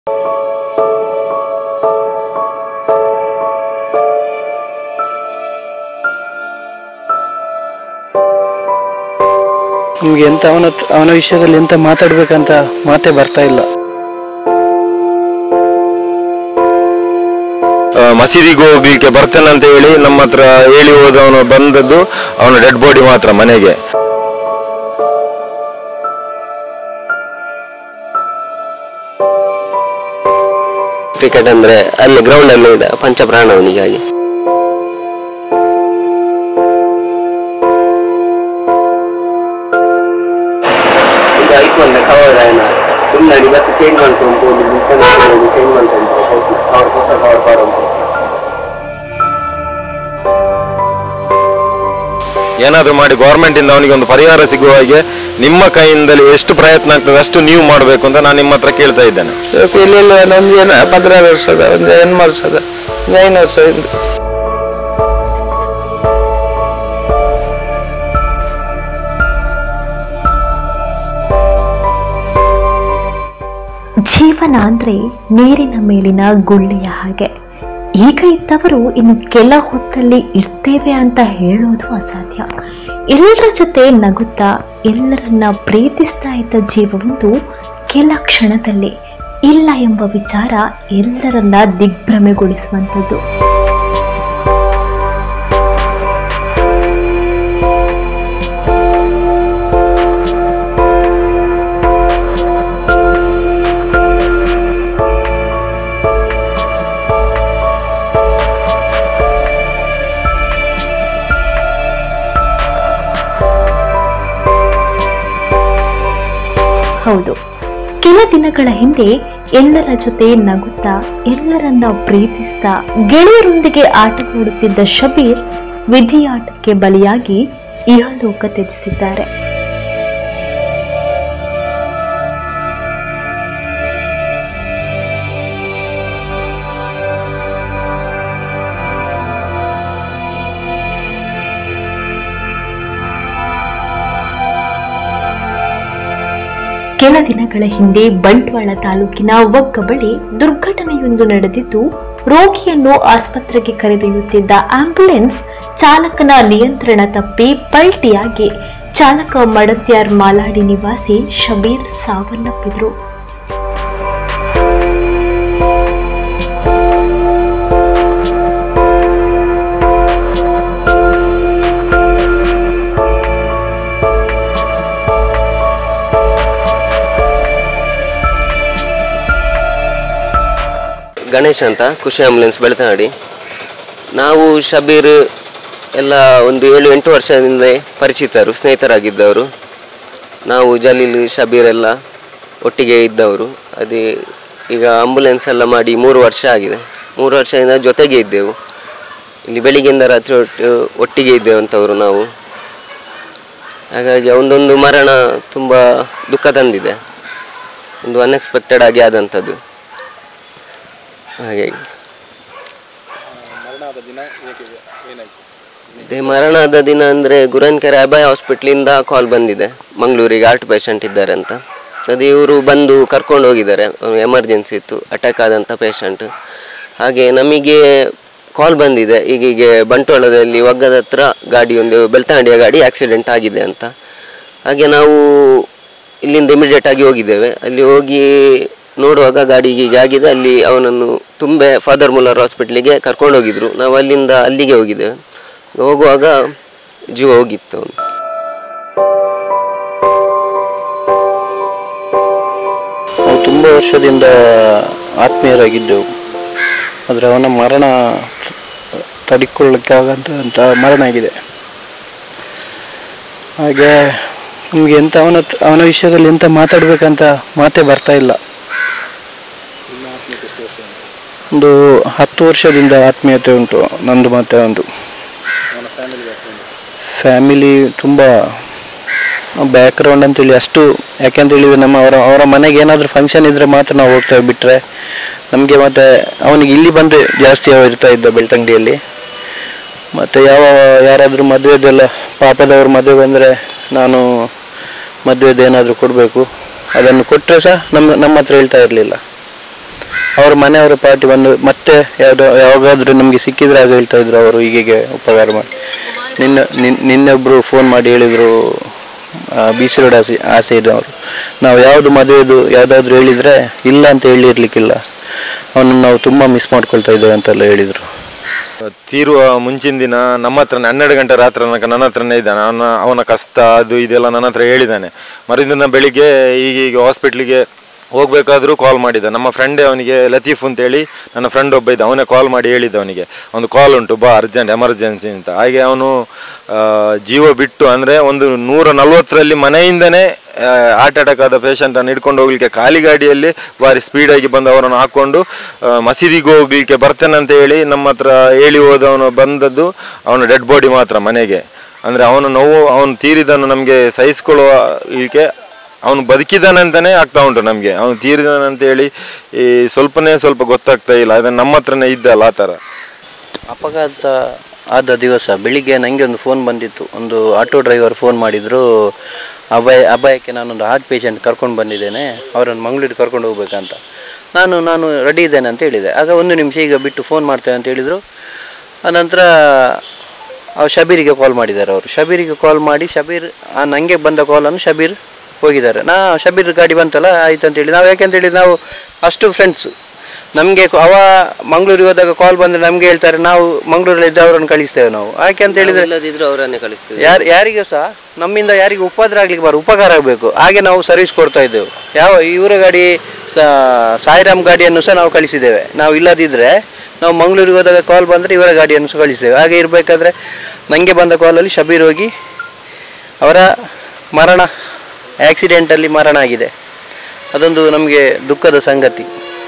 ನಿಮ್ಗೆ ಎಂತ ಅವನ ಅವನ ವಿಷಯದಲ್ಲಿ ಎಂತ ಮಾತಾಡ್ಬೇಕಂತ ಮಾತೇ ಬರ್ತಾ ಇಲ್ಲ ಆ, ಮಸೀದಿಗೆ ಹೋಗ್ಲಿಕ್ಕೆ ಬರ್ತೇನೆ ಅಂತ ಹೇಳಿ ನಮ್ಮ ಹತ್ರ ಹೇಳಿ ಹೋದವನು ಬಂದದ್ದು ಅವನ ಡೆಡ್ ಬಾಡಿ ಮಾತ್ರ ಮನೆಗೆ ಕ್ರಿಕೆಟ್ ಅಂದ್ರೆ ಅಲ್ಲಿ ಗ್ರೌಂಡ್ ಅಲ್ಲಿ ಇಡ ಪಂಚಪ್ರಾಣ ಅವನಿಗಾಗಿ ಇದು ಐಫೋನ್ ಕವರ್ ಆಯ್ನ ಮುನ್ನಡಿ ಮತ್ತೆ ಚೇಂಜ್ ಮಾಡ್ಕೊಂಡು ಚೇಂಜ್ ಮಾಡ್ಕೊಂಡು ಕವರ್ ಹೊಸ ಕವರ್ ಕವರ್ ಅಂತ ಏನಾದರೂ ಮಾಡಿ ಗೌರ್ಮೆಂಟ್ ಇಂದ ಅವನಿಗೆ ಒಂದು ಪರಿಹಾರ ಸಿಗುವ ಹಾಗೆ ನಿಮ್ಮ ಕೈಯಿಂದಲೇ ಎಷ್ಟು ಪ್ರಯತ್ನ ಆಗ್ತದೆ ಅಷ್ಟು ನೀವು ಮಾಡಬೇಕು ಅಂತ ನಾನು ನಿಮ್ಮ ಹತ್ರ ಕೇಳ್ತಾ ಇದ್ದೇನೆ ಇಲ್ಲಿಲ್ಲ ನಮ್ಗೆ ಏನು ಹದಿನಾರು ವರ್ಷದ ಒಂದು ಹೆಣ್ಣು ವರ್ಷದ ಒಂದು ಐದು ವರ್ಷ ಇಂದು ಜೀವನ ಅಂದ್ರೆ ನೀರಿನ ಮೇಲಿನ ಗುಳ್ಳೆಯ ಹಾಗೆ ಈಗ ಇದ್ದವರು ಇನ್ನು ಕೆಲ ಹೊತ್ತಲ್ಲಿ ಇರ್ತೇವೆ ಅಂತ ಹೇಳೋದು ಅಸಾಧ್ಯ ಎಲ್ಲರ ಜೊತೆ ನಗುತ್ತಾ ಎಲ್ಲರನ್ನ ಪ್ರೀತಿಸ್ತಾ ಇದ್ದ ಜೀವವೊಂದು ಕೆಲ ಕ್ಷಣದಲ್ಲೇ ಇಲ್ಲ ಎಂಬ ವಿಚಾರ ಎಲ್ಲರನ್ನ ದಿಗ್ಭ್ರಮೆಗೊಳಿಸುವಂಥದ್ದು ಹೌದು ಕೆಲ ದಿನಗಳ ಹಿಂದೆ ಎಲ್ಲರ ಜೊತೆ ನಗುತ್ತಾ ಎಲ್ಲರನ್ನ ಪ್ರೀತಿಸ್ತಾ ಗೆಳೆಯರೊಂದಿಗೆ ಆಟವಾಡುತ್ತಿದ್ದ ಶಬೀರ್ ವಿಧಿಯಾಟಕ್ಕೆ ಬಲಿಯಾಗಿ ಇಹಲೋಕ ತ್ಯಜಿಸಿದ್ದಾರೆ ಕೆಲ ದಿನಗಳ ಹಿಂದೆ ಬಂಟ್ವಾಳ ತಾಲೂಕಿನ ಒಗ್ಗ ಬಳಿ ದುರ್ಘಟನೆಯೊಂದು ನಡೆದಿದ್ದು ರೋಗಿಯನ್ನು ಆಸ್ಪತ್ರೆಗೆ ಕರೆದೊಯ್ಯುತ್ತಿದ್ದ ಆಂಬ್ಯುಲೆನ್ಸ್ ಚಾಲಕನ ನಿಯಂತ್ರಣ ತಪ್ಪಿ ಪಲ್ಟಿಯಾಗಿ ಚಾಲಕ ಮಡತ್ಯಾರ್ ಮಾಲಾಡಿ ನಿವಾಸಿ ಶಬೀರ್ ಸಾವನ್ನಪ್ಪಿದ್ರು ಗಣೇಶ್ ಅಂತ ಖುಷಿ ಆಂಬುಲೆನ್ಸ್ ಬೆಳ್ತನಾಡಿ ನಾವು ಶಬೀರ್ ಎಲ್ಲ ಒಂದು ಏಳು ಎಂಟು ವರ್ಷದಿಂದ ಪರಿಚಿತರು ಸ್ನೇಹಿತರಾಗಿದ್ದವರು ನಾವು ಜಲೀಲ್ ಶಬೀರ್ ಎಲ್ಲ ಒಟ್ಟಿಗೆ ಇದ್ದವರು ಅದೇ ಈಗ ಆಂಬುಲೆನ್ಸ್ ಎಲ್ಲ ಮಾಡಿ ಮೂರು ವರ್ಷ ಆಗಿದೆ ಮೂರು ವರ್ಷದಿಂದ ಜೊತೆಗೆ ಇದ್ದೆವು ಇಲ್ಲಿ ಬೆಳಿಗ್ಗೆಯಿಂದ ರಾತ್ರಿ ಒಟ್ಟು ಒಟ್ಟಿಗೆ ಇದ್ದೇವಂಥವ್ರು ನಾವು ಹಾಗಾಗಿ ಒಂದೊಂದು ಮರಣ ತುಂಬ ದುಃಖ ತಂದಿದೆ ಒಂದು ಅನ್ಎಕ್ಸ್ಪೆಕ್ಟೆಡ್ ಆಗಿ ಆದಂಥದ್ದು ಹಾಗಾಗಿ ಅದೇ ಮರಣದ ದಿನ ಅಂದರೆ ಗುರನ್ಕೆರೆ ಅಭಯ ಹಾಸ್ಪಿಟ್ಲಿಂದ ಕಾಲ್ ಬಂದಿದೆ ಮಂಗಳೂರಿಗೆ ಹಾರ್ಟ್ ಪೇಷಂಟ್ ಇದ್ದಾರೆ ಅಂತ ಅದು ಇವರು ಬಂದು ಕರ್ಕೊಂಡು ಹೋಗಿದ್ದಾರೆ ಎಮರ್ಜೆನ್ಸಿ ಇತ್ತು ಅಟ್ಯಾಕ್ ಆದಂಥ ಪೇಷಂಟ್ ಹಾಗೆ ನಮಗೆ ಕಾಲ್ ಬಂದಿದೆ ಈಗೀಗೆ ಬಂಟ್ವಾಳದಲ್ಲಿ ಒಗ್ಗದ ಹತ್ರ ಗಾಡಿ ಒಂದು ಬೆಳ್ತಂಗಡಿಯ ಗಾಡಿ ಆಕ್ಸಿಡೆಂಟ್ ಆಗಿದೆ ಅಂತ ಹಾಗೆ ನಾವು ಇಲ್ಲಿಂದ ಇಮಿಡಿಯೇಟ್ ಆಗಿ ಹೋಗಿದ್ದೇವೆ ಅಲ್ಲಿ ಹೋಗಿ ನೋಡುವಾಗ ಗಾಡಿ ಹೀಗೆ ಆಗಿದೆ ಅಲ್ಲಿ ಅವನನ್ನು ತುಂಬೆ ಫಾದರ್ ಮುಲ್ಲರ್ ಹಾಸ್ಪಿಟ್ಲಿಗೆ ಕರ್ಕೊಂಡು ಹೋಗಿದ್ರು ನಾವು ಅಲ್ಲಿಂದ ಅಲ್ಲಿಗೆ ಹೋಗಿದ್ದೇವೆ ಹೋಗುವಾಗ ಜೀವ ಹೋಗಿತ್ತು ಅವನು ನಾವು ತುಂಬ ವರ್ಷದಿಂದ ಆತ್ಮೀಯರಾಗಿದ್ದೆವು ಆದರೆ ಅವನ ಮರಣ ತಡಿಕೊಳ್ಳಕ್ಕಾಗಂತ ಮರಣ ಆಗಿದೆ ಹಾಗೆ ನಮಗೆ ಎಂತ ಅವನ ಅವನ ವಿಷಯದಲ್ಲಿ ಎಂತ ಮಾತಾಡ್ಬೇಕಂತ ಮಾತೇ ಬರ್ತಾ ಇಲ್ಲ ಒಂದು ಹತ್ತು ವರ್ಷದಿಂದ ಆತ್ಮೀಯತೆ ಉಂಟು ನಂದು ಮತ್ತೆ ಒಂದು ಫ್ಯಾಮಿಲಿ ತುಂಬ ಬ್ಯಾಕ್ಗ್ರೌಂಡ್ ಅಂತೇಳಿ ಅಷ್ಟು ಯಾಕೆಂತ ಹೇಳಿದ್ರೆ ನಮ್ಮ ಅವರ ಅವರ ಮನೆಗೆ ಏನಾದರೂ ಫಂಕ್ಷನ್ ಇದ್ರೆ ಮಾತ್ರ ನಾವು ಹೋಗ್ತೇವೆ ಬಿಟ್ಟರೆ ನಮಗೆ ಮತ್ತೆ ಅವನಿಗೆ ಇಲ್ಲಿ ಬಂದರೆ ಜಾಸ್ತಿ ಅವ ಇರ್ತಾ ಇದ್ದ ಬೆಳ್ತಂಗಡಿಯಲ್ಲಿ ಮತ್ತು ಯಾವ ಯಾರಾದರೂ ಮದುವೆದೆಲ್ಲ ಪಾಪದವ್ರ ಮದುವೆ ಬಂದರೆ ನಾನು ಮದುವೆದು ಏನಾದರೂ ಕೊಡಬೇಕು ಅದನ್ನು ಕೊಟ್ಟರೆ ಸಹ ನಮ್ಮ ನಮ್ಮ ಹತ್ರ ಹೇಳ್ತಾ ಇರಲಿಲ್ಲ ಅವ್ರ ಮನೆಯವರ ಪಾರ್ಟಿ ಬಂದು ಮತ್ತೆ ಯಾವುದೋ ಯಾವಾಗಾದ್ರೂ ನಮಗೆ ಸಿಕ್ಕಿದ್ರೆ ಆಗ ಹೇಳ್ತಾ ಇದ್ರು ಅವರು ಹೀಗೆ ಉಪಕಾರ ಮಾಡಿ ನಿನ್ನ ನಿನ್- ನಿನ್ನೊಬ್ರು ಫೋನ್ ಮಾಡಿ ಹೇಳಿದ್ರು ಬಿ ಸಿ ರೋಡ್ ಆಸೆ ಆಸೆ ಇದೆ ಅವರು ನಾವು ಯಾವುದು ಮದುವೆದು ಯಾವುದಾದ್ರೂ ಹೇಳಿದ್ರೆ ಇಲ್ಲ ಅಂತ ಹೇಳಿರ್ಲಿಕ್ಕಿಲ್ಲ ಅವನನ್ನು ನಾವು ತುಂಬ ಮಿಸ್ ಮಾಡ್ಕೊಳ್ತಾ ಇದ್ದೇವೆ ಅಂತೆಲ್ಲ ಹೇಳಿದರು ತೀರುವ ಮುಂಚಿನ ದಿನ ನಮ್ಮ ಹತ್ರ ಹನ್ನೆರಡು ಗಂಟೆ ರಾತ್ರಿ ತನಕ ನನ್ನ ಹತ್ರನೇ ಇದ್ದಾನೆ ಅವನ ಅವನ ಕಷ್ಟ ಅದು ಇದೆಲ್ಲ ನನ್ನ ಹತ್ರ ಹೇಳಿದ್ದಾನೆ ಮರುದಿನ ಬೆಳಿಗ್ಗೆ ಈಗ ಈಗ ಹಾಸ್ಪಿಟ್ಲಿಗೆ ಹೋಗ್ಬೇಕಾದ್ರೂ ಕಾಲ್ ಮಾಡಿದ್ದ ನಮ್ಮ ಫ್ರೆಂಡೇ ಅವನಿಗೆ ಲತೀಫ್ ಅಂತೇಳಿ ನನ್ನ ಫ್ರೆಂಡ್ ಒಬ್ಬ ಇದ್ದ ಅವನೇ ಕಾಲ್ ಮಾಡಿ ಹೇಳಿದ್ದ ಅವನಿಗೆ ಒಂದು ಕಾಲ್ ಉಂಟು ಬಾ ಅರ್ಜೆಂಟ್ ಎಮರ್ಜೆನ್ಸಿ ಅಂತ ಹಾಗೆ ಅವನು ಆ, ಜೀವ ಬಿಟ್ಟು ಅಂದರೆ ಒಂದು ನೂರ ನಲ್ವತ್ತರಲ್ಲಿ ಮನೆಯಿಂದನೇ ಹಾರ್ಟ್ ಅಟ್ಯಾಕ್ ಆದ ಪೇಷಂಟನ್ನು ಹಿಡ್ಕೊಂಡು ಹೋಗ್ಲಿಕ್ಕೆ ಖಾಲಿ ಗಾಡಿಯಲ್ಲಿ ಭಾರಿ ಸ್ಪೀಡಾಗಿ ಬಂದು ಅವರನ್ನು ಹಾಕ್ಕೊಂಡು ಆ, ಮಸೀದಿಗೆ ಹೋಗ್ಲಿಕ್ಕೆ ಬರ್ತೇನೆ ಅಂತ ಹೇಳಿ ನಮ್ಮ ಹತ್ರ ಹೇಳಿ ಹೋದವನು ಬಂದದ್ದು ಅವನ ಡೆಡ್ ಬಾಡಿ ಮಾತ್ರ ಮನೆಗೆ ಅಂದರೆ ಅವನು ನೋವು ಅವನು ತೀರಿದನ್ನು ನಮಗೆ ಸಹಿಸ್ಕೊಳ್ಳುವಕ್ಕೆ ಅವನು ಬದುಕಿದ್ದಾನೆ ಅಂತಲೇ ಆಗ್ತಾ ಉಂಟು ನಮಗೆ ಅವನು ತೀರಿದಾನೆ ಅಂತ ಹೇಳಿ ಈ ಸ್ವಲ್ಪನೇ ಸ್ವಲ್ಪ ಗೊತ್ತಾಗ್ತಾ ಇಲ್ಲ ಅದನ್ನು ನಮ್ಮ ಹತ್ರನೇ ಇದ್ದಲ್ಲ ಆ ಥರ ಅಪಘಾತ ಆದ ದಿವಸ ಬೆಳಿಗ್ಗೆ ನನಗೆ ಒಂದು ಫೋನ್ ಬಂದಿತ್ತು ಒಂದು ಆಟೋ ಡ್ರೈವರ್ ಫೋನ್ ಮಾಡಿದ್ರು ಅಭಯ ಅಭಯಕ್ಕೆ ನಾನೊಂದು ಹಾರ್ಟ್ ಪೇಷಂಟ್ ಕರ್ಕೊಂಡು ಬಂದಿದ್ದೇನೆ ಅವರನ್ನು ಮಂಗಳೂರಿಗೆ ಕರ್ಕೊಂಡು ಹೋಗ್ಬೇಕಂತ ನಾನು ನಾನು ರೆಡಿ ಇದ್ದೇನೆ ಅಂತ ಹೇಳಿದೆ ಆಗ ಒಂದು ನಿಮಿಷ ಈಗ ಬಿಟ್ಟು ಫೋನ್ ಮಾಡ್ತೇವೆ ಅಂತ ಹೇಳಿದರು ಆನಂತರ ಅವ್ರು ಶಬೀರಿಗೆ ಕಾಲ್ ಮಾಡಿದ್ದಾರೆ ಅವರು ಶಬೀರಿಗೆ ಕಾಲ್ ಮಾಡಿ ಶಬೀರ್ ಆ ನನಗೆ ಬಂದ ಕಾಲನ್ನು ಶಬೀರ್ ಹೋಗಿದ್ದಾರೆ ನಾ ಶಬೀರ್ ಗಾಡಿ ಬಂತಲ್ಲ ಆಯ್ತು ಅಂತ ಹೇಳಿ ನಾವು ಯಾಕೆಂತ ಹೇಳಿ ನಾವು ಅಷ್ಟು ಫ್ರೆಂಡ್ಸು ನಮಗೆ ಅವ ಮಂಗಳೂರಿಗೆ ಹೋದಾಗ ಕಾಲ್ ಬಂದರೆ ನಮಗೆ ಹೇಳ್ತಾರೆ ನಾವು ಮಂಗಳೂರಲ್ಲಿ ಇದ್ದವರನ್ನು ಕಳಿಸ್ತೇವೆ ನಾವು ಯಾಕೆ ಅಂತ ಹೇಳಿದ್ರೆ ಇಲ್ಲದಿದ್ರು ಅವರನ್ನೇ ಕಳಿಸ್ತೇವೆ ಯಾರು ಯಾರಿಗೂ ಸಹ ನಮ್ಮಿಂದ ಯಾರಿಗೂ ಉಪದ್ರ ಆಗ್ಲಿಕ್ಕೆ ಬಾರ ಉಪಕಾರ ಆಗಬೇಕು ಹಾಗೆ ನಾವು ಸರ್ವಿಸ್ ಕೊಡ್ತಾ ಇದ್ದೆವು ಯಾವ ಇವರ ಗಾಡಿ ಸ ಸಾಯಿರಾಮ್ ಗಾಡಿಯನ್ನು ಸಹ ನಾವು ಕಳಿಸಿದ್ದೇವೆ ನಾವು ಇಲ್ಲದಿದ್ದರೆ ನಾವು ಮಂಗಳೂರಿಗೆ ಹೋದಾಗ ಕಾಲ್ ಬಂದರೆ ಇವರ ಗಾಡಿಯನ್ನು ಸಹ ಕಳಿಸಿದ್ದೇವೆ ಹಾಗೆ ಇರಬೇಕಾದ್ರೆ ನನಗೆ ಬಂದ ಕಾಲಲ್ಲಿ ಶಬೀರ್ ಹೋಗಿ ಅವರ ಮರಣ ಆಕ್ಸಿಡೆಂಟಲ್ಲಿ ಮರಣ ಆಗಿದೆ ಅದೊಂದು ನಮಗೆ ದುಃಖದ ಸಂಗತಿ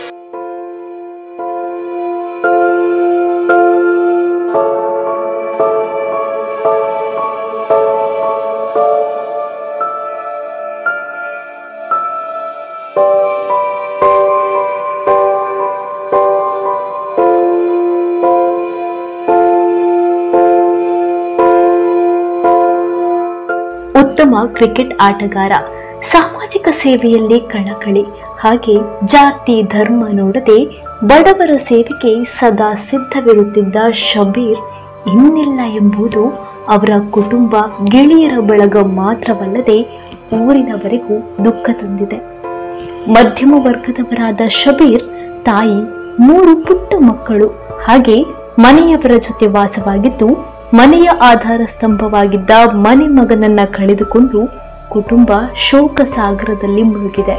ಉತ್ತಮ ಕ್ರಿಕೆಟ್ ಆಟಗಾರ ಸಾಮಾಜಿಕ ಸೇವೆಯಲ್ಲಿ ಕಳಕಳಿ ಹಾಗೆ ಜಾತಿ ಧರ್ಮ ನೋಡದೆ ಬಡವರ ಸೇವೆಗೆ ಸದಾ ಸಿದ್ಧವಿರುತ್ತಿದ್ದ ಶಬೀರ್ ಇನ್ನಿಲ್ಲ ಎಂಬುದು ಅವರ ಕುಟುಂಬ ಗೆಳೆಯರ ಬಳಗ ಮಾತ್ರವಲ್ಲದೆ ಊರಿನವರಿಗೂ ದುಃಖ ತಂದಿದೆ ಮಧ್ಯಮ ವರ್ಗದವರಾದ ಶಬೀರ್ ತಾಯಿ ಮೂರು ಪುಟ್ಟ ಮಕ್ಕಳು ಹಾಗೆ ಮನೆಯವರ ಜೊತೆ ವಾಸವಾಗಿದ್ದು ಮನೆಯ ಆಧಾರ ಸ್ತಂಭವಾಗಿದ್ದ ಮನೆ ಮಗನನ್ನ ಕಳೆದುಕೊಂಡು ಕುಟುಂಬ ಶೋಕ ಸಾಗರದಲ್ಲಿ ಮುಳುಗಿದೆ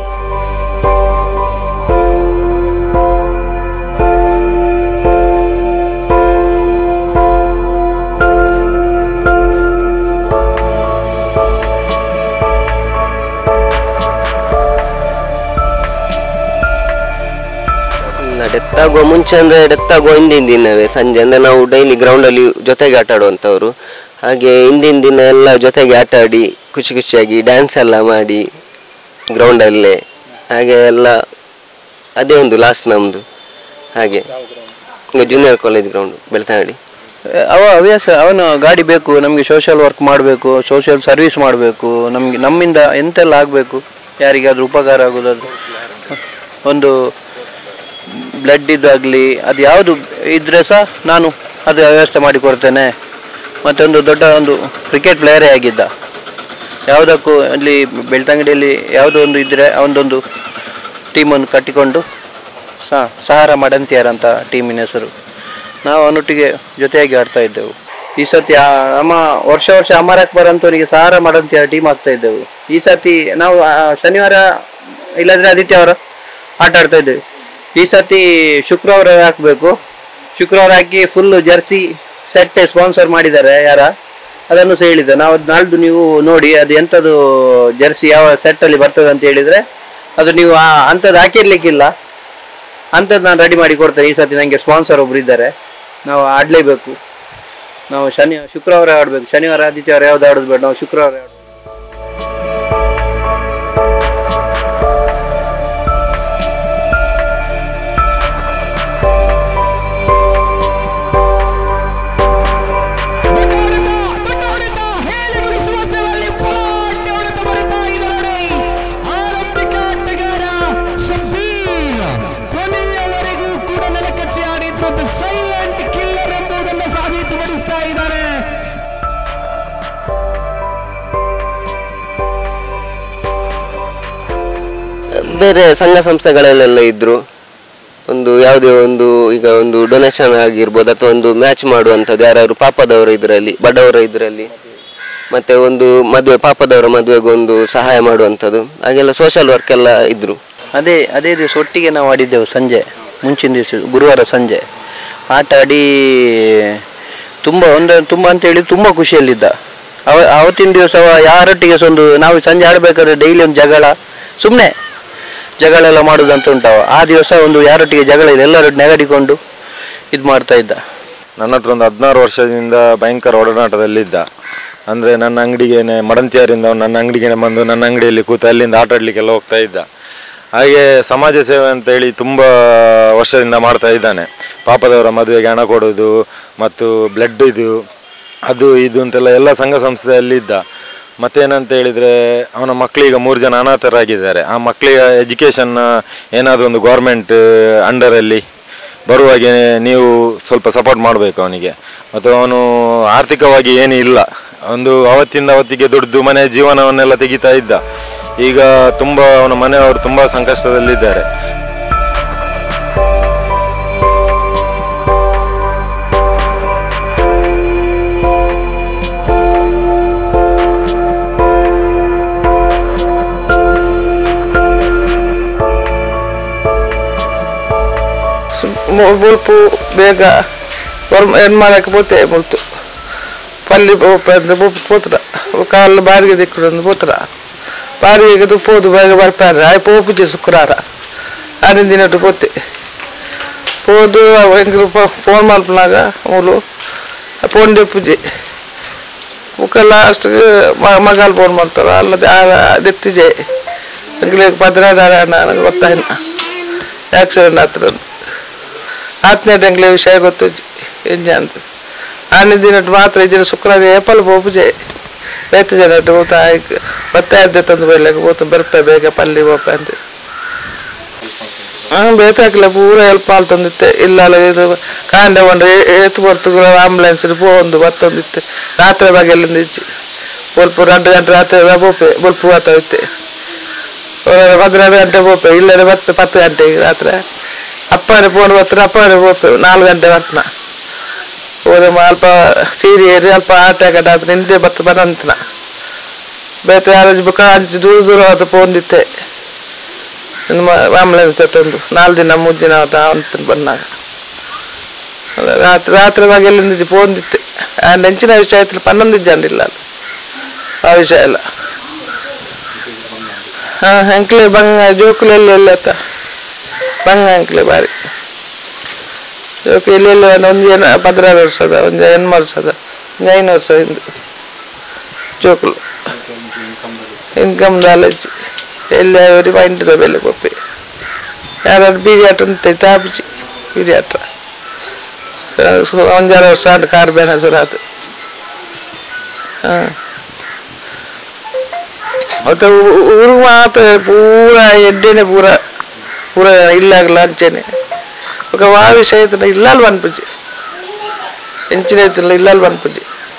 ಇಲ್ಲ ಡೆತ್ ಆಗುವ ಮುಂಚೆ ಅಂದರೆ ಡೆತ್ ಆಗುವ ಹಿಂದಿನ ದಿನವೇ ಸಂಜೆ ಅಂದರೆ ನಾವು ಡೈಲಿ ಗ್ರೌಂಡಲ್ಲಿ ಜೊತೆಗೆ ಆಟ ಆಡುವಂಥವ್ರು ಹಾಗೆ ಹಿಂದಿನ ದಿನ ಎಲ್ಲ ಜೊತೆಗೆ ಆಟ ಆಡಿ ಖುಷಿ ಖುಷಿಯಾಗಿ ಡ್ಯಾನ್ಸ್ ಎಲ್ಲ ಮಾಡಿ ಗ್ರೌಂಡಲ್ಲೇ ಹಾಗೆ ಎಲ್ಲ ಅದೇ ಒಂದು ಲಾಸ್ಟ್ ನಮ್ಮದು ಹಾಗೆ ಜೂನಿಯರ್ ಕಾಲೇಜ್ ಗ್ರೌಂಡು ಬೆಳ್ತಂಗಡಿ ಅವ ಹವ್ಯಾಸ ಅವನು ಗಾಡಿ ಬೇಕು ನಮಗೆ ಸೋಷಿಯಲ್ ವರ್ಕ್ ಮಾಡಬೇಕು ಸೋಷಿಯಲ್ ಸರ್ವಿಸ್ ಮಾಡಬೇಕು ನಮಗೆ ನಮ್ಮಿಂದ ಎಂತೆಲ್ಲ ಆಗಬೇಕು ಯಾರಿಗಾದ್ರೂ ಉಪಕಾರ ಆಗೋದಾದ್ರು ಒಂದು ಬ್ಲಡ್ ಇದಾಗಲಿ ಅದು ಯಾವುದು ಇದ್ರೆ ಸಹ ನಾನು ಅದು ವ್ಯವಸ್ಥೆ ಮಾಡಿಕೊಡ್ತೇನೆ ಮತ್ತು ಒಂದು ದೊಡ್ಡ ಒಂದು ಕ್ರಿಕೆಟ್ ಪ್ಲೇಯರೇ ಆಗಿದ್ದ ಯಾವುದಕ್ಕೂ ಅಲ್ಲಿ ಬೆಳ್ತಂಗಡಿಯಲ್ಲಿ ಯಾವುದೋ ಒಂದು ಇದ್ದರೆ ಅವನದೊಂದು ಟೀಮನ್ನು ಕಟ್ಟಿಕೊಂಡು ಸಹ ಸಹಾರ ಮಡಂತಿಯರ್ ಅಂತ ಟೀಮಿನ ಹೆಸರು ನಾವು ಅವನೊಟ್ಟಿಗೆ ಜೊತೆಯಾಗಿ ಆಡ್ತಾ ಇದ್ದೆವು ಈ ಸತಿ ಆ ನಮ್ಮ ವರ್ಷ ವರ್ಷ ಅಮರ್ ಅಕ್ಬರ್ ಅಂತವನಿಗೆ ಸಹಾರ ಮಡಂತಿಯರ್ ಟೀಮ್ ಆಗ್ತಾ ಇದ್ದೆವು ಈ ಸತಿ ನಾವು ಆ, ಶನಿವಾರ ಇಲ್ಲದ್ರೆ ಆದಿತ್ಯವಾರ ಆಟ ಆಡ್ತಾ ಇದ್ದೇವೆ ಈ ಸತಿ ಶುಕ್ರವಾರ ಹಾಕಬೇಕು ಶುಕ್ರವಾರ ಹಾಕಿ ಫುಲ್ ಜರ್ಸಿ ಸೆಟ್ ಸ್ಪಾನ್ಸರ್ ಮಾಡಿದ್ದಾರೆ ಯಾರ ಅದನ್ನು ಸಹ ಹೇಳಿದ್ದೆ ನಾವು ಅದು ನಾಳ್ದು ನೀವು ನೋಡಿ ಅದು ಎಂಥದ್ದು ಜರ್ಸಿ ಯಾವ ಸೆಟ್ಟಲ್ಲಿ ಬರ್ತದೆ ಅಂತ ಹೇಳಿದರೆ ಅದು ನೀವು ಆ ಅಂಥದ್ದು ಹಾಕಿರ್ಲಿಕ್ಕಿಲ್ಲ ಅಂಥದ್ದು ನಾನು ರೆಡಿ ಮಾಡಿ ಕೊಡ್ತೇನೆ ಈ ಸತಿ ನನಗೆ ಸ್ಪಾನ್ಸರ್ ಒಬ್ರು ಇದ್ದಾರೆ ನಾವು ಆಡಲೇಬೇಕು ನಾವು ಶನಿ ಶುಕ್ರವಾರ ಆಡಬೇಕು ಶನಿವಾರ ಆದಿತ್ಯವಾರ ಯಾವ್ದು ಆಡೋದು ಬೇಡ ನಾವು ಶುಕ್ರವಾರ ಆಡೋದು ಆರಂಭಿಕ ಆಟಗಾರ ಶಬ್ಬೀರ್ ಕೊನೆಯವರೆಗೂ ಬೇರೆ ಸಂಘ ಸಂಸ್ಥೆಗಳಲ್ಲೆಲ್ಲ ಇದ್ರು ಒಂದು ಯಾವುದೇ ಒಂದು ಈಗ ಒಂದು ಡೊನೇಷನ್ ಆಗಿರ್ಬೋದು ಅಥವಾ ಒಂದು ಮ್ಯಾಚ್ ಮಾಡುವಂಥದ್ದು ಯಾರು ಪಾಪದವರು ಇದರಲ್ಲಿ ಬಡವರ ಇದರಲ್ಲಿ ಮತ್ತೆ ಒಂದು ಮದುವೆ ಪಾಪದವರ ಮದುವೆಗೆ ಒಂದು ಸಹಾಯ ಮಾಡುವಂಥದ್ದು ಹಾಗೆಲ್ಲ ಸೋಷಲ್ ವರ್ಕ್ ಎಲ್ಲ ಇದ್ರು ಅದೇ ಅದೇ ದಿವಸ ಒಟ್ಟಿಗೆ ನಾವು ಆಡಿದ್ದೆವು ಸಂಜೆ ಮುಂಚಿನ ದಿವಸ ಗುರುವಾರ ಸಂಜೆ ಆಟ ಆಡಿ ತುಂಬ ಒಂದು ತುಂಬ ಅಂತ ಹೇಳಿ ತುಂಬ ಖುಷಿಯಲ್ಲಿದ್ದ ಅವ ಆವತ್ತಿನ ದಿವಸ ಅವ ಯಾರೊಟ್ಟಿಗೆ ಸಹ ಒಂದು ನಾವು ಸಂಜೆ ಆಡಬೇಕಾದ್ರೆ ಡೈಲಿ ಒಂದು ಜಗಳ ಸುಮ್ಮನೆ ಜಗಳ ಎಲ್ಲ ಮಾಡೋದಂತ ಉಂಟವ ಆ ದಿವಸ ಒಂದು ಯಾರೊಟ್ಟಿಗೆ ಜಗಳ ಇಲ್ಲ ಎಲ್ಲರೂ ನೆಗಡಿಕೊಂಡು ಇದು ಮಾಡ್ತಾ ಇದ್ದ ನನ್ನ ಹತ್ರ ಒಂದು ಹದಿನಾರು ವರ್ಷದಿಂದ ಭಯಂಕರ ಒಡನಾಟದಲ್ಲಿದ್ದ ಅಂದರೆ ನನ್ನ ಅಂಗಡಿಗೇನೆ ಮಡಂತಿಯಾರಿಂದ ಅವ್ನು ನನ್ನ ಅಂಗಡಿಗೇನೆ ಬಂದು ನನ್ನ ಅಂಗಡಿಯಲ್ಲಿ ಕೂತು ಅಲ್ಲಿಂದ ಆಟ ಆಡಲಿಕ್ಕೆಲ್ಲ ಹೋಗ್ತಾ ಇದ್ದ ಹಾಗೆ ಸಮಾಜ ಸೇವೆ ಅಂತೇಳಿ ತುಂಬ ವರ್ಷದಿಂದ ಮಾಡ್ತಾ ಇದ್ದಾನೆ ಪಾಪದವರ ಮದುವೆಗೆ ಹಣ ಕೊಡೋದು ಮತ್ತು ಬ್ಲಡ್ ಇದು ಅದು ಇದು ಅಂತೆಲ್ಲ ಎಲ್ಲ ಸಂಘ ಸಂಸ್ಥೆಯಲ್ಲಿ ಇದ್ದ ಮತ್ತೇನಂತ ಹೇಳಿದರೆ ಅವನ ಮಕ್ಕಳೀಗ ಮೂರು ಜನ ಅನಾಥರಾಗಿದ್ದಾರೆ ಆ ಮಕ್ಕಳಿಗೆ ಎಜುಕೇಷನ್ನ ಏನಾದರೂ ಒಂದು ಗೌರ್ಮೆಂಟ್ ಅಂಡರಲ್ಲಿ ಬರುವಾಗೆ ನೀವು ಸ್ವಲ್ಪ ಸಪೋರ್ಟ್ ಮಾಡಬೇಕು ಅವನಿಗೆ ಮತ್ತು ಅವನು ಆರ್ಥಿಕವಾಗಿ ಏನೂ ಇಲ್ಲ ಒಂದು ಅವತ್ತಿಂದ ಅವತ್ತಿಗೆ ದುಡ್ದು ಮನೆ ಜೀವನವನ್ನೆಲ್ಲ ತೆಗಿತಾ ಇದ್ದ ಈಗ ತುಂಬ ಅವನ ಮನೆಯವರು ತುಂಬ ಸಂಕಷ್ಟದಲ್ಲಿದ್ದಾರೆ ಬುಲ್ಪು ಬೇಗ ಏನು ಮಾಡಕ್ಕೆ పోతే ಮುಲ್ತು ಪಲ್ಲಿ ಅಂದ್ರೆ పోతురా కాళ్ళు బారిగా దిక్కుడు పోతురా బారిగా పోదు బాగా పడిపోయారు అవి పోపు చేసుకురార అని తినట్టు పోతే పోదు ఇంక ఫోన్ మలుపులాగా ఊళ్ళు ఫోన్ తెప్పుజి ఒక లాస్ట్కి మగాలు ఫోన్ ಮಾಡ್ತಾರೆ ಅಲ್ಲದೆ ದೆತ್ತಿಜೆ ಇಂಗ್ಲಿಗೆ ಪದ್ರಾದಾರ ನನಗೆ ಗೊತ್ತಾಯಿನ ಆಕ್ಸಿಡೆಂಟ್ ಹತ್ರ ಆತ್ಮೀಯ ಎಂಗ್ಲೆ ವಿಷಯ ಗೊತ್ತು ಎಂಜ ಅಂತ ಆನೆ ದಿನಟ್ಟು ಮಾತ್ರ ಇಜ್ಜಿನ ಶುಕ್ರವಾರ ಏಪಲ್ ಬೋಪುಜೆ ಬೇತು ಜನ ಊತ ಮತ್ತೆ ಅರ್ಧ ತಂದು ಬೈಲಾಗ ಬೋತು ಬರ್ಪೆ ಬೇಗ ಪಲ್ಲಿ ಬೋಪೆ ಅಂತ ಹಾಂ ಬೇಕಾಗಿಲ್ಲ ಪೂರ ಹೆಲ್ಪ್ ಆಲ್ತಂದಿತ್ತೆ ಇಲ್ಲ ಇದು ಕಾಂಡೆ ಬಂದ್ರೆ ಏತು ಬರ್ತು ಆಂಬುಲೆನ್ಸ್ ಪೋಂದು ಬತ್ತೊಂದಿತ್ತೆ ರಾತ್ರಿ ಬಗೆಲ್ಲಿಂದ ಇಜ್ಜಿ ಬೊಲ್ಪ ಎರಡು ಗಂಟೆ ರಾತ್ರಿ ಬೋಪೆ ಬೊಲ್ಪ ಬತ್ತವಿತ್ತೆ ಹದಿನೆರಡು ಗಂಟೆ ಬೋಪೆ ಇಲ್ಲದೆ ಬತ್ತೆ ಪತ್ತು ಗಂಟೆಗೆ ರಾತ್ರಿ ಅಪ್ಪನೇ ಫೋನ್ ಬರ್ತಾರೆ ಅಪ್ಪನೇ ಬೋಪೆ ನಾಲ್ಕು ಗಂಟೆ ಬರ್ತನ ಹೋದ ಅಲ್ಪ ಸೀರೆ ಏರಿ ಅಲ್ಪ ಆಟ ಕಟ್ಟ ಆತ ನಿಂತೆ ಬತ್ತ ಬಂದಂತನ ಬೇತೆ ಯಾರು ಬುಕ್ಕ ಅಂಚು ದೂರ ದೂರ ಆತ ಪೋಂದಿತ್ತೆ ನಮ್ಮ ಆಂಬುಲೆನ್ಸ್ ತಂದು ನಾಲ್ಕು ದಿನ ಮೂರು ದಿನ ಆತ ಅಂತ ಬಂದಾಗ ಅಲ್ಲ, ರಾತ್ರಿ ರಾತ್ರಿ ಬಗ್ಗೆ ಎಲ್ಲಿಂದ ಪೋಂದಿತ್ತೆ ಆ ನೆಂಚಿನ ವಿಷಯ ಆಯ್ತು ಪನ್ನೊಂದಿಜ್ಜಂಡಿಲ್ಲ ಆ ವಿಷಯ ಎಲ್ಲ ಹಾಂ ಅಂಕ್ಲೆ ಬಂಗ ಜೋಕುಲೆಲ್ಲ ಎಲ್ಲ ಆತ ಬಂಗ ಅಂಕ್ಲೆ ಬಾರಿ ಜೋಕು ಎಲ್ಲೆಲ್ಲ ಒಂದು ಏನು ಪದ್ನಾರು ವರ್ಷದ ಒಂದು ಹೆಣ್ಣು ವರ್ಷದ ಒಂದು ಐನು ವರ್ಷ ಹಿಂದೆ ಜೋಕುಲು ಇನ್ಕಮ್ ನಾಲೆಜ್ ಎಲ್ಲ ಅವರಿ ಮೈಂಡ್ ಬೆಲೆ ಕೊಪ್ಪಿ ಯಾರು ಬೀದಿ ಆಟ ಅಂತ ತಾಪಿಸಿ ಬೀದಿ ಆಟ ಒಂಜಾರು ವರ್ಷ ಆಟ ಕಾರ್ ಬೇನ ಸುರಾತು ಹಾಂ ಮತ್ತೆ ಊರು ಮಾತ್ರ ಪೂರ ಎಡ್ಡೆನೆ ಪೂರ ಪೂರ ಇಲ್ಲಾಗಲ್ಲ ಅಂಚೆನೆ ఒక వా విషయం ఇల్లాలు పనిపించి ఎంచిన ఇల్లాలు పనిపించి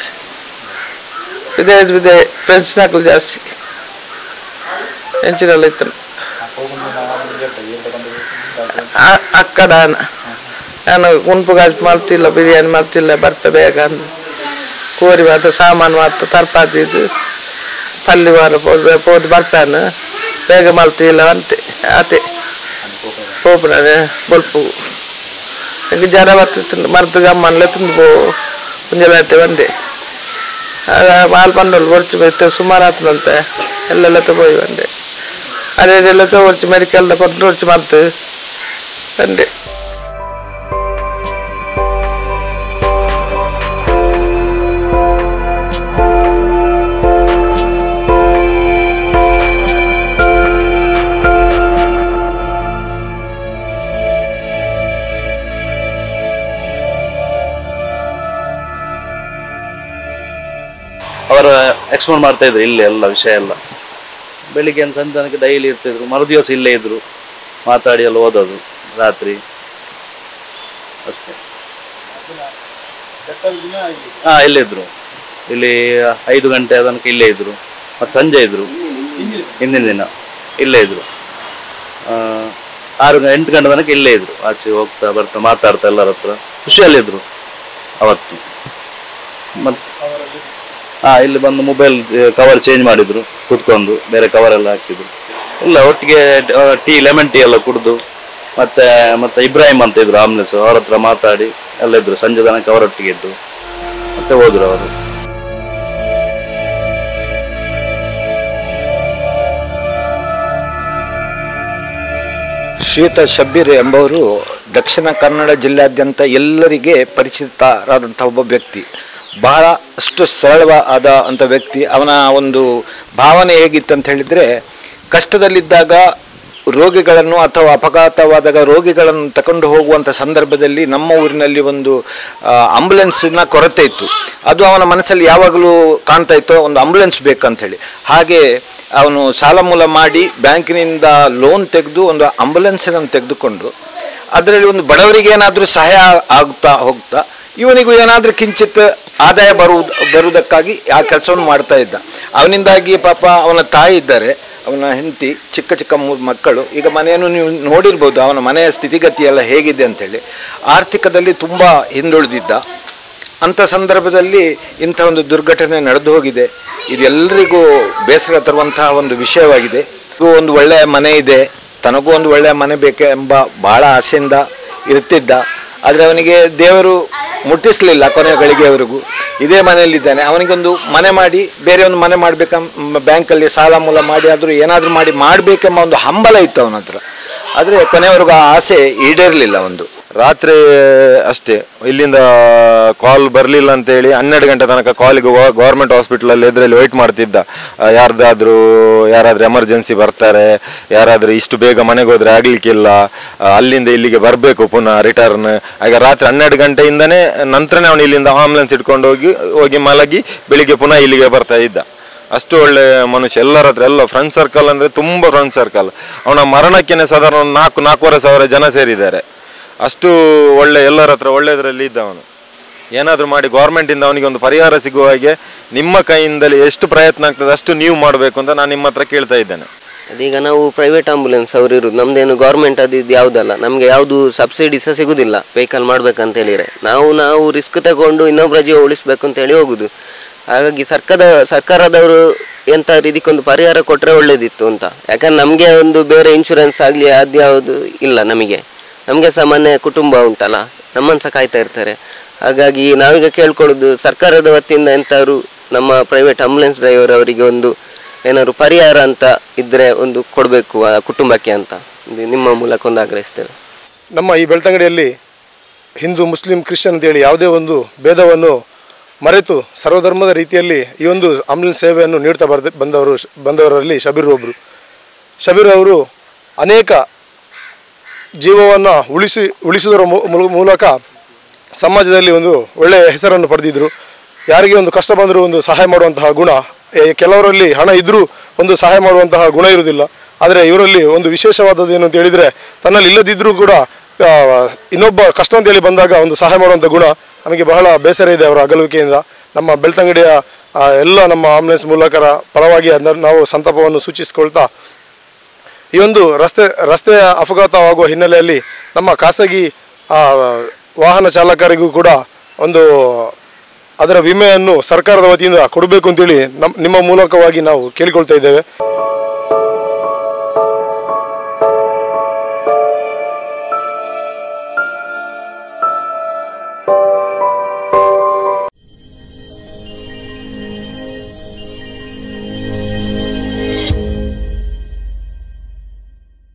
ఇదే ఇదే ఫ్రెండ్స్ నాకు జాస్తి ఎంచిన ఇతను అక్కడ ನಾನು ಗುಂಪು ಗಾಜು ಮಾಡ್ತಿಲ್ಲ ಬಿರಿಯಾನಿ ಮಾಡ್ತಿಲ್ಲ ಬರ್ತೆ ಬೇಗ ಅಂದು ಕೋರಿ ಮಾತ್ರ ಸಾಮಾನು ಮಾತ್ರ ತರ್ಪಾತಿ ಇದು ಪಲ್ಲಿ ವಾರ ಪೋದು ಪೋದು ಬರ್ತಾನೆ ಬೇಗ ಮಾಡ್ತಿಲ್ಲ ಅಂತೆ ಆತೆ ಹೋಗ್ಬಿಡನೆ ಬೊಲ್ಪು എനിക്ക് ജന പത്ത് മരത്ത് കമ്മണിലെ തിന്നു കുഞ്ഞലായിട്ട് വണ്ടി പാൽപ്പണ്ടോళ్ళు കുറച്ച് పెడితే సుమారాత్రంతే ఎల్లెళ్ళతో పోయి వండి అదే ఎల్లతో వచ్చి మెడికల్లో కొట్టు వచ్చి మరతు వండి ಅವರ ಎಕ್ಸ್ಪ್ಲೋರ್ ಮಾಡ್ತಾ ಇದ್ರು ಇಲ್ಲಿ ಎಲ್ಲ ವಿಷಯ ಎಲ್ಲ ಬೆಳಿಗ್ಗೆ ಅಂತ ಸಂಜೆ ತನಕ ಡೈಲಿ ಇರ್ತಿದ್ರು ಮರುದಿವಸ ಇಲ್ಲೇ ಇದ್ರು ಮಾತಾಡಿ ಎಲ್ಲ ಓದೋದು ರಾತ್ರಿ ಅಷ್ಟೇ ಹಾ ಇಲ್ಲೇ ಇದ್ರು ಇಲ್ಲಿ ಐದು ಗಂಟೆ ತನಕ ಇಲ್ಲೇ ಇದ್ರು ಮತ್ತೆ ಸಂಜೆ ಇದ್ರು ಹಿಂದಿನ ದಿನ ಇಲ್ಲೇ ಇದ್ರು ಆ, ಆರು ಗ- ಎಂಟು ಗಂಟೆ ತನಕ ಇಲ್ಲೇ ಇದ್ರು ಆಚೆ ಹೋಗ್ತಾ ಬರ್ತಾ ಮಾತಾಡ್ತಾ ಎಲ್ಲರ ಹತ್ರ ಖುಷಿಯಲ್ಲಿದ್ರು ಅವತ್ತು ಮತ್ತೆ ಹಾ ಇಲ್ಲಿ ಬಂದು ಮೊಬೈಲ್ ಕವರ್ ಚೇಂಜ್ ಮಾಡಿದ್ರು ಕುತ್ಕೊಂಡು ಬೇರೆ ಕವರ್ ಎಲ್ಲ ಹಾಕಿದ್ರು ಇಲ್ಲ ಒಟ್ಟಿಗೆ ಟೀ ಲೆಮನ್ ಟೀ ಎಲ್ಲ ಕುಡಿದು ಮತ್ತೆ ಮತ್ತೆ ಇಬ್ರಾಹಿಂ ಅಂತ ಇದ್ರು ಆಮ್ಲೆಸ್ ಅವ್ರ ಹತ್ರ ಮಾತಾಡಿ ಎಲ್ಲ ಇದ್ರು ಸಂಜೆ ತನಕ ಅವರೊಟ್ಟಿಗೆ ಇದ್ದು ಮತ್ತೆ ಹೋದ್ರು ಅವರು ಶ್ರೀಯುತ ಶಬ್ಬೀರ್ ಎಂಬವರು ದಕ್ಷಿಣ ಕನ್ನಡ ಜಿಲ್ಲೆಯಾದ್ಯಂತ ಎಲ್ಲರಿಗೆ ಪರಿಚಿತರಾದಂಥ ಒಬ್ಬ ವ್ಯಕ್ತಿ ಬಹಳ ಅಷ್ಟು ಸರಳವಾದ ಅಂಥ ವ್ಯಕ್ತಿ ಅವನ ಒಂದು ಭಾವನೆ ಹೇಗಿತ್ತು ಅಂತ ಹೇಳಿದರೆ ಕಷ್ಟದಲ್ಲಿದ್ದಾಗ ರೋಗಿಗಳನ್ನು ಅಥವಾ ಅಪಘಾತವಾದಾಗ ರೋಗಿಗಳನ್ನು ತಕೊಂಡು ಹೋಗುವಂಥ ಸಂದರ್ಭದಲ್ಲಿ ನಮ್ಮ ಊರಿನಲ್ಲಿ ಒಂದು ಆಂಬುಲೆನ್ಸಿನ ಕೊರತೆ ಇತ್ತು ಅದು ಅವನ ಮನಸ್ಸಲ್ಲಿ ಯಾವಾಗಲೂ ಕಾಣ್ತಾ ಇತ್ತು ಒಂದು ಆಂಬುಲೆನ್ಸ್ ಬೇಕಂತೇಳಿ ಹಾಗೆ ಅವನು ಸಾಲ ಮೂಲ ಮಾಡಿ ಬ್ಯಾಂಕಿನಿಂದ ಲೋನ್ ತೆಗೆದು ಒಂದು ಆಂಬುಲೆನ್ಸನ್ನು ತೆಗೆದುಕೊಂಡು ಅದರಲ್ಲಿ ಒಂದು ಬಡವರಿಗೆ ಏನಾದರೂ ಸಹಾಯ ಆಗ್ತಾ ಹೋಗ್ತಾ ಇವನಿಗೂ ಏನಾದರೂ ಕಿಂಚಿತ್ ಆದಾಯ ಬರುವುದು ಬರುವುದಕ್ಕಾಗಿ ಆ ಕೆಲಸವನ್ನು ಮಾಡ್ತಾ ಇದ್ದ ಅವನಿಂದಾಗಿ ಪಾಪ ಅವನ ತಾಯಿ ಇದ್ದಾರೆ ಅವನ ಹೆಂಡತಿ ಚಿಕ್ಕ ಚಿಕ್ಕ ಮೂರು ಮಕ್ಕಳು ಈಗ ಮನೆಯನ್ನು ನೀವು ನೋಡಿರ್ಬೋದು ಅವನ ಮನೆಯ ಸ್ಥಿತಿಗತಿ ಎಲ್ಲ ಹೇಗಿದೆ ಅಂತೇಳಿ ಆರ್ಥಿಕದಲ್ಲಿ ತುಂಬ ಹಿಂದುಳಿದಿದ್ದ ಅಂಥ ಸಂದರ್ಭದಲ್ಲಿ ಇಂಥ ಒಂದು ದುರ್ಘಟನೆ ನಡೆದು ಹೋಗಿದೆ ಇದೆಲ್ಲರಿಗೂ ಬೇಸರ ತರುವಂತಹ ಒಂದು ವಿಷಯವಾಗಿದೆ ಇದು ಒಂದು ಒಳ್ಳೆಯ ಮನೆ ಇದೆ ತನಗೂ ಒಂದು ಒಳ್ಳೆಯ ಮನೆ ಬೇಕೆ ಎಂಬ ಬಹಳ ಆಸೆಯಿಂದ ಇರ್ತಿದ್ದ ಆದರೆ ಅವನಿಗೆ ದೇವರು ಮುಟ್ಟಿಸಲಿಲ್ಲ ಕೊನೆಯ ಗಳಿಗೆಯವರೆಗೂ ಇದೇ ಮನೆಯಲ್ಲಿದ್ದಾನೆ ಅವನಿಗೊಂದು ಮನೆ ಮಾಡಿ ಬೇರೆ ಒಂದು ಮನೆ ಮಾಡಬೇಕೆಂಬ ಬ್ಯಾಂಕಲ್ಲಿ ಸಾಲ ಮೂಲ ಮಾಡಿ ಆದರೂ ಏನಾದರೂ ಮಾಡಿ ಮಾಡಬೇಕೆಂಬ ಒಂದು ಹಂಬಲ ಇತ್ತು ಅವನ ಹತ್ರ ಆದರೆ ಕೊನೆಯವರೆಗೂ ಆ ಆಸೆ ಈಡೇರಲಿಲ್ಲ ಒಂದು ರಾತ್ರಿ ಅಷ್ಟೇ ಇಲ್ಲಿಂದ ಕಾಲ್ ಬರಲಿಲ್ಲ ಅಂತೇಳಿ ಹನ್ನೆರಡು ಗಂಟೆ ತನಕ ಕಾಲಿಗೆ ಗೌರ್ಮೆಂಟ್ ಹಾಸ್ಪಿಟಲಲ್ಲಿ ಎದುರಲ್ಲಿ ವೆಯ್ಟ್ ಮಾಡ್ತಿದ್ದ ಆ, ಯಾರ್ದಾದ್ರೂ ಯಾರಾದ್ರೂ ಎಮರ್ಜೆನ್ಸಿ ಬರ್ತಾರೆ ಯಾರಾದ್ರೂ ಇಷ್ಟು ಬೇಗ ಮನೆಗೆ ಹೋದ್ರೆ ಆಗ್ಲಿಕ್ಕಿಲ್ಲ ಆ, ಅಲ್ಲಿಂದ ಇಲ್ಲಿಗೆ ಬರಬೇಕು ಪುನಃ ರಿಟರ್ನ್ ಆಗ ರಾತ್ರಿ ಹನ್ನೆರಡು ಗಂಟೆಯಿಂದನೇ ನಂತರನೇ ಅವನು ಇಲ್ಲಿಂದ ಆಂಬುಲೆನ್ಸ್ ಇಟ್ಕೊಂಡು ಹೋಗಿ ಹೋಗಿ ಮಲಗಿ ಬೆಳಿಗ್ಗೆ ಪುನಃ ಇಲ್ಲಿಗೆ ಬರ್ತಾ ಇದ್ದ ಅಷ್ಟು ಒಳ್ಳೆ ಮನುಷ್ಯ ಎಲ್ಲರ ಹತ್ರ ಎಲ್ಲ ಫ್ರೆಂಡ್ ಸರ್ಕಲ್ ಅಂದ್ರೆ ತುಂಬಾ ಫ್ರೆಂಡ್ ಸರ್ಕಲ್ ಅವನ ಮರಣಕ್ಕೆನೆ ಸಾಧಾರಣ ಒಂದು ನಾಲ್ಕು ನಾಲ್ಕೂವರೆ ಸಾವಿರ ಜನ ಸೇರಿದ್ದಾರೆ ಅಷ್ಟು ಒಳ್ಳೆ ಎಲ್ಲರ ಹತ್ರ ಒಳ್ಳೆಯದರಲ್ಲಿ ಇದ್ದ ಅವನು ಏನಾದರೂ ಮಾಡಿ ಗೌರ್ಮೆಂಟಿಂದ ಅವನಿಗೆ ಒಂದು ಪರಿಹಾರ ಸಿಗುವ ಹಾಗೆ ನಿಮ್ಮ ಕೈಯಿಂದಲೇ ಎಷ್ಟು ಪ್ರಯತ್ನ ಆಗ್ತದೆ ಅಷ್ಟು ನೀವು ಮಾಡಬೇಕು ಅಂತ ನಾನು ನಿಮ್ಮ ಹತ್ರ ಕೇಳ್ತಾ ಇದ್ದೇನೆ ಅದೀಗ ನಾವು ಪ್ರೈವೇಟ್ ಆಂಬುಲೆನ್ಸ್ ಅವರು ಇರೋದು ನಮ್ದೇನು ಗೌರ್ಮೆಂಟ್ ಅದು ಇದು ಯಾವುದಲ್ಲ ನಮಗೆ ಯಾವುದು ಸಬ್ಸಿಡಿ ಸಹ ಸಿಗುದಿಲ್ಲ ವೆಹಿಕಲ್ ಮಾಡ್ಬೇಕಂತ ಹೇಳಿದ್ರೆ ನಾವು ನಾವು ರಿಸ್ಕ್ ತಗೊಂಡು ಇನ್ನೊಬ್ಬರ ಜೀವ ಉಳಿಸ್ಬೇಕು ಅಂತ ಹೇಳಿ ಹೋಗುದು ಹಾಗಾಗಿ ಸರ್ಕಾರದ ಸರ್ಕಾರದವರು ಎಂತ ಇದಕ್ಕೊಂದು ಪರಿಹಾರ ಕೊಟ್ಟರೆ ಒಳ್ಳೇದಿತ್ತು ಅಂತ ಯಾಕಂದ್ರೆ ನಮಗೆ ಒಂದು ಬೇರೆ ಇನ್ಶೂರೆನ್ಸ್ ಆಗಲಿ ಅದ್ಯಾವುದು ಇಲ್ಲ ನಮಗೆ ನಮಗೆ ಸಹ ಮನೆ ಕುಟುಂಬ ಉಂಟಲ್ಲ ನಮ್ಮನ್ನು ಸಹ ಕಾಯ್ತಾ ಇರ್ತಾರೆ ಹಾಗಾಗಿ ನಾವೀಗ ಕೇಳ್ಕೊಳ್ಳೋದು ಸರ್ಕಾರದ ವತಿಯಿಂದ ಎಂತಾದ್ರು ನಮ್ಮ ಪ್ರೈವೇಟ್ ಆಂಬುಲೆನ್ಸ್ ಡ್ರೈವರ್ ಅವರಿಗೆ ಒಂದು ಏನಾದ್ರು ಪರಿಹಾರ ಅಂತ ಇದ್ರೆ ಒಂದು ಕೊಡಬೇಕು ಆ ಕುಟುಂಬಕ್ಕೆ ಅಂತ ಇದು ನಿಮ್ಮ ಮೂಲಕ ಒಂದು ಆಗ್ರಹಿಸ್ತೇವೆ ನಮ್ಮ ಈ ಬೆಳ್ತಂಗಡಿಯಲ್ಲಿ ಹಿಂದೂ ಮುಸ್ಲಿಂ ಕ್ರಿಶ್ಚಿಯನ್ ಅಂತೇಳಿ ಯಾವುದೇ ಒಂದು ಭೇದವನ್ನು ಮರೆತು ಸರ್ವಧರ್ಮದ ರೀತಿಯಲ್ಲಿ ಈ ಒಂದು ಆಂಬುಲೆನ್ಸ್ ಸೇವೆಯನ್ನು ನೀಡ್ತಾ ಬರ್ದ ಬಂದವರು ಬಂದವರಲ್ಲಿ ಶಬೀರ್ ಒಬ್ಬರು ಶಬೀರ್ ಅವರು ಅನೇಕ ಜೀವವನ್ನು ಉಳಿಸಿ ಉಳಿಸುವುದರ ಮೂ- ಮೂ- ಮೂಲಕ ಸಮಾಜದಲ್ಲಿ ಒಂದು ಒಳ್ಳೆಯ ಹೆಸರನ್ನು ಪಡೆದಿದ್ದರು ಯಾರಿಗೆ ಒಂದು ಕಷ್ಟ ಬಂದರೂ ಒಂದು ಸಹಾಯ ಮಾಡುವಂತಹ ಗುಣ ಏ, ಕೆಲವರಲ್ಲಿ ಹಣ ಇದ್ದರೂ ಒಂದು ಸಹಾಯ ಮಾಡುವಂತಹ ಗುಣ ಇರುವುದಿಲ್ಲ ಆದರೆ ಇವರಲ್ಲಿ ಒಂದು ವಿಶೇಷವಾದದ್ದು ಏನು ಅಂತ ಹೇಳಿದರೆ ತನ್ನಲ್ಲಿ ಇಲ್ಲದಿದ್ದರೂ ಕೂಡ ಆ, ಇನ್ನೊಬ್ಬ ಕಷ್ಟ ಅಂತೇಳಿ ಬಂದಾಗ ಒಂದು ಸಹಾಯ ಮಾಡುವಂಥ ಗುಣ ನಮಗೆ ಬಹಳ ಬೇಸರ ಇದೆ ಅವರ ಅಗಲುವಿಕೆಯಿಂದ ನಮ್ಮ ಬೆಳ್ತಂಗಡಿಯ ಆ, ಎಲ್ಲ ನಮ್ಮ ಆಂಬುಲೆನ್ಸ್ ಮೂಲಕರ ಪರವಾಗಿ ಅದನ್ನ ನಾವು ಸಂತಾಪವನ್ನು ಸೂಚಿಸಿಕೊಳ್ತಾ ಈ ಒಂದು ರಸ್ತೆ ರಸ್ತೆಯ ಅಪಘಾತವಾಗುವ ಹಿನ್ನೆಲೆಯಲ್ಲಿ ನಮ್ಮ ಖಾಸಗಿ ಆ, ವಾಹನ ಚಾಲಕರಿಗೂ ಕೂಡ ಒಂದು ಅದರ ವಿಮೆಯನ್ನು ಸರ್ಕಾರದ ವತಿಯಿಂದ ಕೊಡಬೇಕು ಅಂತೇಳಿ ನಮ್ಮ ನಿಮ್ಮ ಮೂಲಕವಾಗಿ ನಾವು ಕೇಳಿಕೊಳ್ತಾ ಇದ್ದೇವೆ